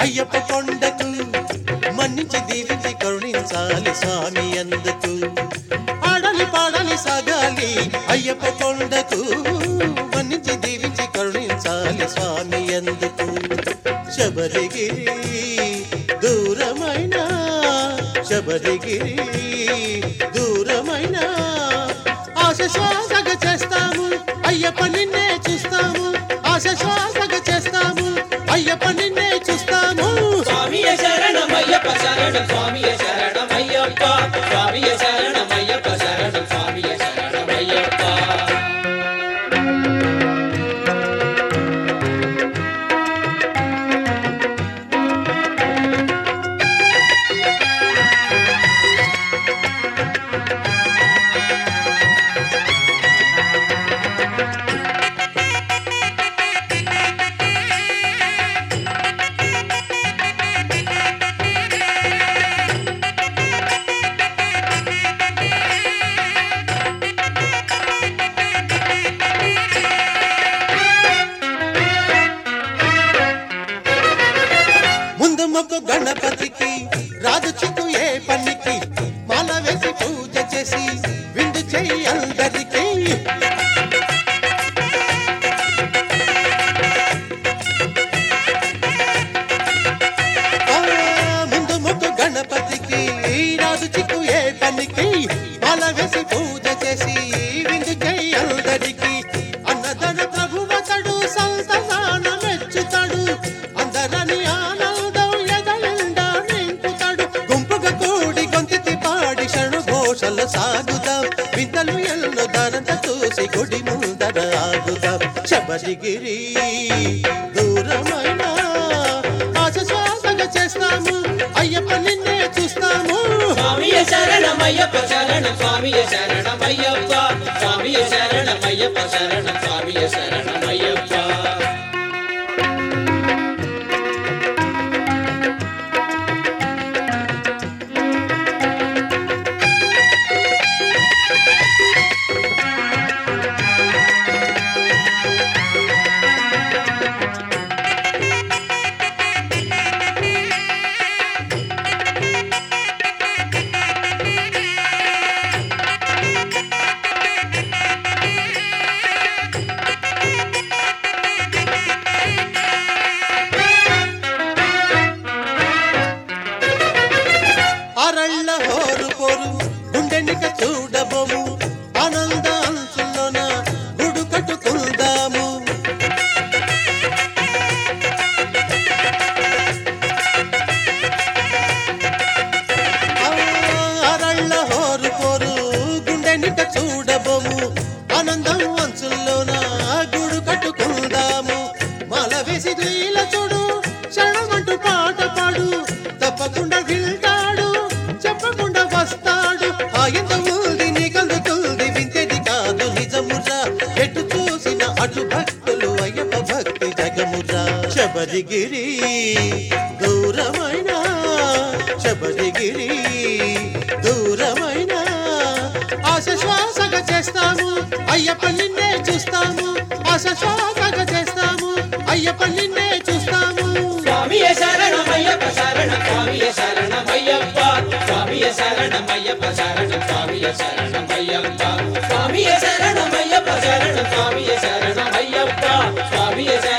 అయ్యప్ప కొండకు మన్నించి దీవించి కరుణించాలి స్వామి అందుకు ఆడాలి పాడాలి సాగాలి అయ్యప్ప కొండకు మన్నించి దీవించి కరుణించాలి స్వామి అందుకు శబరిగిరి దూరమైన శబరిగిరి దూరమైన ఆశ శ్వాసగ చేస్తాము అయ్యప్ప నిన్నే చూస్తాము ఆశ శ్వాసగ చేస్తాము అయ్యప్ప నిన్నే చూస్తాము స్వామియ శరణమయ్యప్ప శరణం స్వామియ శరణమయ్యప్ప స్వామియ శరణమయ్యప్ప శరణం స్వామియ శరణమయ్యప్ప ముందు మొక్కు గణపతికి రాదు చిక్కు ఏ పనికి మాల వేసి పూజ చేసి విందు చెయ్యి అందరికీ ఆ, ముందు మొక్కు గణపతికి రాదు చిక్కు ఏ పనికి మాల వేసి పూజ చేసి విందు చెయ్యి అందరికీ అన్నదన ప్రభువతడు సంతసాన మెచ్చుతాడు అందరని ఆనందం ఎదలిండా నింపుతాడు గుంపుగా కూడి గొంతితి పాడి శరణు ఘోషల సాగుదాం వింతలు ఎల్లు ధరంత చూసి గుడి ముందర ఆగుదాం శబరిగిరి దూరమైన ఆశ శ్వాసగా చేస్తాము అయ్యప్ప నిన్నే చూస్తాము స్వామియ శరణమయ్యప్ప శరణం స్వామియ శరణమయ్యప్ప స్వామియ శరణమయ్యప్ప శరణం స్వామియ శరణమయ్యప్ప అరళ్ళ హోరు పోరు గుండెనిక చూడబోము ఆనంద అంచుల్లోన గుడు కట్టుకుందాము ఆ, అరళ్ళ హోరు పోరు గుండెనిక చూడబోము ఆనందం అంచుల్లోన గుడు కట్టుకుందాము మాల వేసి లీల చూడు శరణమంటూ పాట పాడు తప్పకుండా వింటాడు చెప్పకుండా వస్తాడు ఆయంత ఉంది నీ కలుగుతుంది వింతేది కాదు నిజమురా ఎటు చూసిన అటు భక్తులు అయ్యప్ప భక్తి జగమురా శబరిగిరి దూరమైన శబరిగిరి దూరమైన ఆశ శ్వాసగా చేస్తాము అయ్యప్ప నిన్నే చూస్తాము ఆశ శ్వాసగా చేస్తాము అయ్యప్ప నిన్నే చూస్తాము స్వామియ శరణమయ్యప్ప శరణం స్వామియ శరణమయ్యప్ప స్వామియ శరణమయ్యప్ప శరణం స్వామియ శరణమయ్యప్ప స్వామియ శరణమయ్యప్ప శరణం స్వామియ శరణమయ్యప్ప స్వామియ శరణమయ్యప్ప